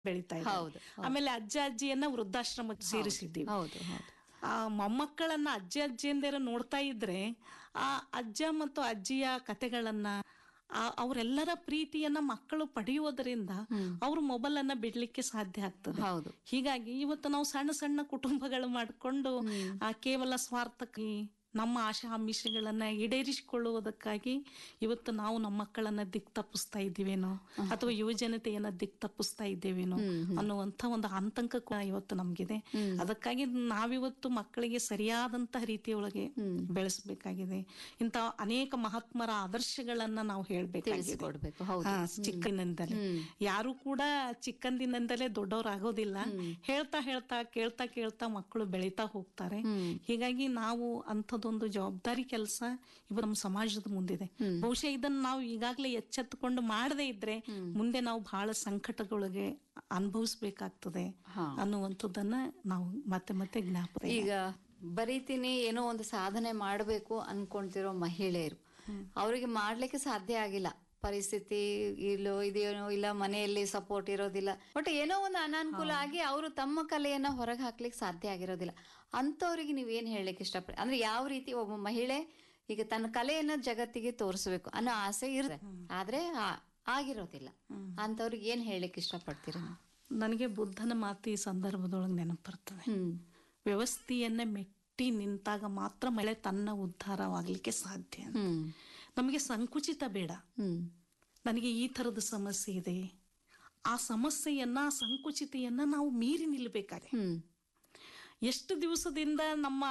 ಬೆಳಿತಾ ಇದ್ದಾರೆ ಹೌದು, ಆಮೇಲೆ ಅಜ್ಜ ಅಜ್ಜಿಯನ್ನ ವೃದ್ಧಾಶ್ರಮಕ್ಕೆ ಸೇರಿಸಿದ್ದೀವಿ ಹೌದು ಹೌದು ಆ ಮೊಮ್ಮಕ್ಕಳನ್ನ ಅಜ್ಜ ಅಜ್ಜಿಯಂದಿರ ನೋಡ್ತಾ ಇದ್ರೆ ಆ ಅಜ್ಜ ಮತ್ತು ಅಜ್ಜಿಯ ಕತೆಗಳನ್ನ ಆ- ಅವರೆಲ್ಲರ ಪ್ರೀತಿಯನ್ನ ಮಕ್ಕಳು ಪಡೆಯುವುದರಿಂದ ಅವರು ಮೊಬೈಲ್ ಅನ್ನ ಬಿಡ್ಲಿಕ್ಕೆ ಸಾಧ್ಯ ಆಗ್ತದೆ ಹೌದು ಹೀಗಾಗಿ ಇವತ್ತು ನಾವು ಸಣ್ಣ ಸಣ್ಣ ಕುಟುಂಬಗಳು ಮಾಡಿಕೊಂಡು ಆ ಕೇವಲ ಸ್ವಾರ್ಥಕ್ಕೆ ನಮ್ಮ ಆಶಾ ಆಮಿಷಗಳನ್ನ ಈಡೇರಿಸಿಕೊಳ್ಳುವುದಕ್ಕಾಗಿ ಇವತ್ತು ನಾವು ನಮ್ಮ ಮಕ್ಕಳನ್ನ ದಿಕ್ ತಪ್ಪಿಸ್ತಾ ಇದ್ದೀವೇನೋ ಅಥವಾ ಯುವಜನತೆಯನ್ನ ದಿಕ್ ತಪ್ಪಿಸ್ತಾ ಇದ್ದೇವೇನೋ ಅನ್ನುವಂಥ ಒಂದು ಆತಂಕ ಕೂಡ ಇವತ್ತು ನಮ್ಗಿದೆ ಅದಕ್ಕಾಗಿ ನಾವಿವತ್ತು ಮಕ್ಕಳಿಗೆ ಸರಿಯಾದಂತಹ ರೀತಿಯೊಳಗೆ ಬೆಳೆಸಬೇಕಾಗಿದೆ ಇಂಥ ಅನೇಕ ಮಹಾತ್ಮರ ಆದರ್ಶಗಳನ್ನ ನಾವು ಹೇಳ್ಬೇಕಾಗಿದೆ ತಿಳಿಸಿಕೊಡ್ಬೇಕು ಹೌದು ಹಾ, ಚಿಕ್ಕಂದಿನಿಂದಲೇ ಯಾರು ಕೂಡ ಚಿಕ್ಕಂದಿನಿಂದಲೇ ದೊಡ್ಡವರಾಗೋದಿಲ್ಲ ಹೇಳ್ತಾ ಹೇಳ್ತಾ ಕೇಳ್ತಾ ಕೇಳ್ತಾ ಮಕ್ಕಳು ಬೆಳೀತಾ ಹೋಗ್ತಾರೆ ಹೀಗಾಗಿ ನಾವು ಅಂಥದ್ದೊಂದು ಜವಾಬ್ದಾರಿ ಕೆಲಸ ಇವ ನಮ್ಮ ಸಮಾಜದ ಮುಂದಿದೆ ಬಹುಶಃ ಇದನ್ನ ನಾವು ಈಗಾಗಲೇ ಎಚ್ಚೆತ್ತುಕೊಂಡು ಮಾಡದೇ ಇದ್ರೆ ಮುಂದೆ ನಾವು ಬಹಳ ಸಂಕಟಗಳಿಗೆ ಅನುಭವಿಸ್ಬೇಕಾಗ್ತದೆ ಹಾ. ಅನ್ನುವಂಥದ್ದನ್ನ ನಾವು ಮತ್ತೆ ಮತ್ತೆ ಜ್ಞಾಪಕ ಈಗ ಬರೀತೀನಿ ಏನೋ ಒಂದು ಸಾಧನೆ ಮಾಡಬೇಕು ಅನ್ಕೊಂತಿರೋ ಮಹಿಳೆಯರು ಅವರಿಗೆ ಮಾಡ್ಲಿಕ್ಕೆ ಸಾಧ್ಯ ಆಗಿಲ್ಲ ಪರಿಸ್ಥಿತಿ ಇಲ್ಲೋ ಇದೇನೋ ಇಲ್ಲ ಮನೆಯಲ್ಲಿ ಸಪೋರ್ಟ್ ಇರೋದಿಲ್ಲ ಬಟ್ ಏನೋ ಒಂದು ಅನಾನುಕೂಲ ಆಗಿ ಅವರು ತಮ್ಮ ಕಲೆಯನ್ನ ಹೊರಗೆ ಹಾಕ್ಲಿಕ್ಕೆ ಸಾಧ್ಯ ಆಗಿರೋದಿಲ್ಲ ಅಂತವ್ರಿಗೆ ನೀವೇನ್ ಹೇಳಲಿಕ್ಕೆ ಇಷ್ಟಪಡ ಅಂದ್ರೆ ಯಾವ ರೀತಿ ಒಬ್ಬ ಮಹಿಳೆ ಈಗ ತನ್ನ ಕಲೆಯನ್ನ ಜಗತ್ತಿಗೆ ತೋರಿಸ್ಬೇಕು ಅನ್ನೋ ಆಸೆ ಇರುತ್ತೆ ಆದ್ರೆ ಆ- ಆಗಿರೋದಿಲ್ಲ ಅಂತವ್ರಿಗೆ ಏನ್ ಹೇಳಲಿಕ್ಕೆ ಇಷ್ಟಪಡ್ತೀರ ನೀವು? ನನಗೆ ಬುದ್ಧನ ಮಾತು ಈ ಸಂದರ್ಭದೊಳಗೆ ನೆನಪು ಬರ್ತದೆ ಹ್ಮ್ ವ್ಯವಸ್ಥೆಯನ್ನ ಮೆಟ್ಟಿ ನಿಂತಾಗ ಮಾತ್ರ ಮಳೆ ತನ್ನ ಉದ್ಧಾರವಾಗಲಿಕ್ಕೆ ಸಾಧ್ಯ ಅಂತ. ಹ್ಮ್ ನಮಗೆ ಸಂಕುಚಿತ ಬೇಡ ಹ್ಮ್ ನನಗೆ ಈ ಥರದ ಸಮಸ್ಯೆ ಇದೆ ಆ ಸಮಸ್ಯೆಯನ್ನ ಆ ಸಂಕುಚಿತೆಯನ್ನ ನಾವು ಮೀರಿ ನಿಲ್ಲಬೇಕಾಗಿದೆ ಹ್ಮ್ ಎಷ್ಟು ದಿವಸದಿಂದ ನಮ್ಮ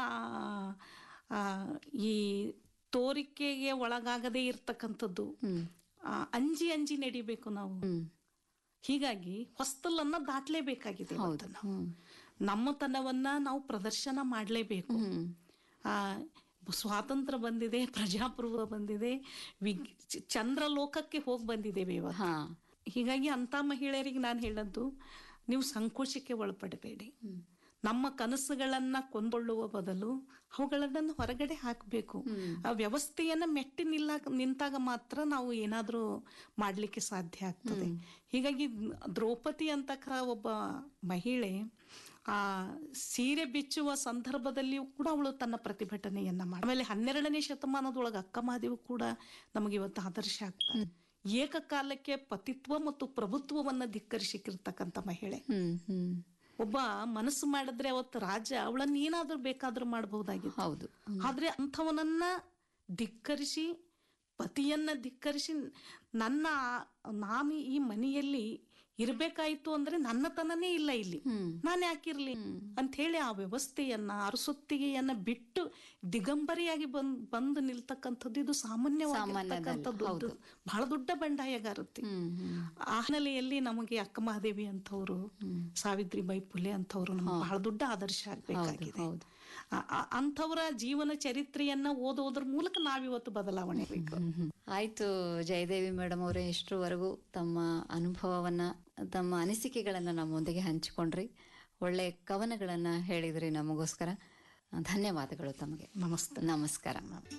ಆ, ಈ ತೋರಿಕೆಗೆ ಒಳಗಾಗದೇ ಇರ್ತಕ್ಕಂಥದ್ದು ಹ್ಮ್ ಆ, ಅಂಜಿ ಅಂಜಿ ನಡಿಬೇಕು ನಾವು ಹ್ಮ್ ಹೀಗಾಗಿ ಹೊಸ್ತಲನ್ನ ದಾಟ್ಲೇಬೇಕಾಗಿದೆ ಇವತ್ತು ನಾವು. ಹ್ಮ್ ನಮ್ಮತನವನ್ನ ನಾವು ಪ್ರದರ್ಶನ ಮಾಡಲೇಬೇಕು ಹ್ಮ್ ಆ ಸ್ವಾತಂತ್ರ್ಯ ಬಂದಿದೆ ಪ್ರಜಾಪ್ರಭುತ್ವ ಬಂದಿದೆ ವಿಗ್ ಚ- ಚಂದ್ರಲೋಕಕ್ಕೆ ಹೋಗಿ ಬಂದಿದ್ದೇವೆ ಇವತ್ತು ಹಾ ಹೀಗಾಗಿ ಅಂತ ಮಹಿಳೆಯರಿಗೆ ನಾನು ಹೇಳದ್ದು ನೀವು ಸಂಕೋಚಕ್ಕೆ ಒಳಪಡಬೇಡಿ ನಮ್ಮ ಕನಸುಗಳನ್ನ ಕೊಂದೊಳ್ಳುವ ಬದಲು ಅವುಗಳನ್ನ ಹೊರಗಡೆ ಹಾಕಬೇಕು ಆ ವ್ಯವಸ್ಥೆಯನ್ನ ಮೆಟ್ಟಿ ನಿಲ್ಲ ನಿಂತಾಗ ಮಾತ್ರ ನಾವು ಏನಾದ್ರೂ ಮಾಡ್ಲಿಕ್ಕೆ ಸಾಧ್ಯ ಆಗ್ತದೆ ಹೀಗಾಗಿ ದ್ರೌಪದಿ ಅಂತಕರ ಒಬ್ಬ ಮಹಿಳೆ ಆ ಸೀರೆ ಬಿಚ್ಚುವ ಸಂದರ್ಭದಲ್ಲಿಯೂ ಕೂಡ ಅವಳು ತನ್ನ ಪ್ರತಿಭಟನೆಯನ್ನ ಮಾಡಿ ಆಮೇಲೆ ಹನ್ನೆರಡನೇ ಶತಮಾನದೊಳಗೆ ಅಕ್ಕ ಮಹಾದೇವು ಕೂಡ ನಮಗೆ ಇವತ್ತು ಆದರ್ಶ ಆಗ್ತಾರೆ ಏಕಕಾಲಕ್ಕೆ ಪತಿತ್ವ ಮತ್ತು ಪ್ರಭುತ್ವವನ್ನ ಧಿಕ್ಕರಿಸಿರ್ತಕ್ಕಂಥ ಮಹಿಳೆ ಹ್ಮ್ ಹ್ಮ್ ಒಬ್ಬ ಮನಸ್ಸು ಮಾಡಿದ್ರೆ ಅವತ್ತು ರಾಜ ಅವಳನ್ನ ಏನಾದ್ರೂ ಬೇಕಾದ್ರೂ ಮಾಡಬಹುದಾಗಿತ್ತು ಹೌದು ಆದ್ರೆ ಅಂಥವನನ್ನ ಧಿಕ್ಕರಿಸಿ ಪತಿಯನ್ನ ಧಿಕ್ಕರಿಸಿ ನನ್ನ ಆ- ನಾನು ಈ ಮನೆಯಲ್ಲಿ ಇರ್ಬೇಕಾಯ್ತು ಅಂದ್ರೆ ನನ್ನತನನೇ ಇಲ್ಲ ಇಲ್ಲಿ ನಾನು ಯಾಕಿರ್ಲಿ ಅಂತ ಹೇಳಿ ಆ ವ್ಯವಸ್ಥೆಯನ್ನ ಅರಸೊತ್ತಿಗೆಯನ್ನ ಬಿಟ್ಟು ದಿಗಂಬರಿಯಾಗಿ ಬಂದ್ ಬಂದು ನಿಲ್ತಕ್ಕಂಥದ್ದು ಇದು ಸಾಮಾನ್ಯವಾಗಿರ್ತಕ್ಕಂಥದ್ದು ಹೌದು. ಬಹಳ ದೊಡ್ಡ ಬಂಡಾಯಗಾರತಿ ಹ್ಮ್ ಹ್ಮ್ ಆ ಹಿನ್ನೆಲೆಯಲ್ಲಿ ನಮಗೆ ಅಕ್ಕ ಮಹಾದೇವಿ ಅಂತವ್ರು ಸಾವಿತ್ರಿಬಾಯಿ ಫುಲೆ ಅಂತವ್ರು ನಮ್ಗೆ ಬಹಳ ದೊಡ್ಡ ಆದರ್ಶ ಆಗ್ಬೇಕಾಗಿದೆ ಹೌದು. ಆ- ಆ- ಅಂಥವರ ಜೀವನ ಚರಿತ್ರೆಯನ್ನ ಓದೋದ್ರ ಮೂಲಕ ನಾವಿವತ್ತು ಬದಲಾವಣೆ ಬೇಕು ಆಯ್ತು ಜಯದೇವಿ ಮೇಡಮ್ ಅವರೇ ಇಷ್ಟರವರೆಗೂ ತಮ್ಮ ಅನುಭವವನ್ನ ತಮ್ಮ ಅನಿಸಿಕೆಗಳನ್ನ ನಮ್ಮೊಂದಿಗೆ ಹಂಚಿಕೊಂಡ್ರಿ ಒಳ್ಳೆ ಕವನಗಳನ್ನ ಹೇಳಿದ್ರಿ ನಮಗೋಸ್ಕರ ಧನ್ಯವಾದಗಳು ತಮಗೆ ನಮಸ್ತೆ ನಮಸ್ಕಾರ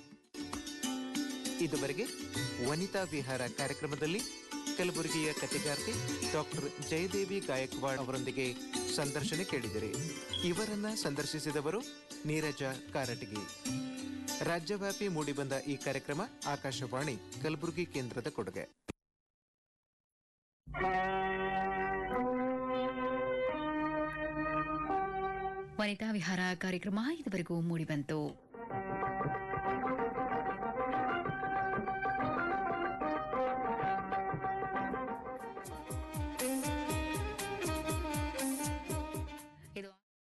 ಇದುವರೆಗೆ ವನಿತಾ ವಿಹಾರ ಕಾರ್ಯಕ್ರಮದಲ್ಲಿ ಕಲಬುರಗಿಯ ಕಥೆಗಾರ್ತಿ ಡಾಕ್ಟರ್ ಜಯದೇವಿ ಗಾಯಕ್ವಾಡ್ ಅವರೊಂದಿಗೆ ಸಂದರ್ಶನ ಕೇಳಿದಿರಿ ಇವರನ್ನ ಸಂದರ್ಶಿಸಿದವರು ನೀರಜ ಕಾರಟಗಿ ರಾಜ್ಯವ್ಯಾಪಿ ಮೂಡಿಬಂದ ಈ ಕಾರ್ಯಕ್ರಮ ಆಕಾಶವಾಣಿ ಕಲಬುರಗಿ ಕೇಂದ್ರದ ಕೊಡುಗೆ ವನಿತಾ ವಿಹಾರ ಕಾರ್ಯಕ್ರಮ ಇದುವರೆಗೂ ಮೂಡಿಬಂತು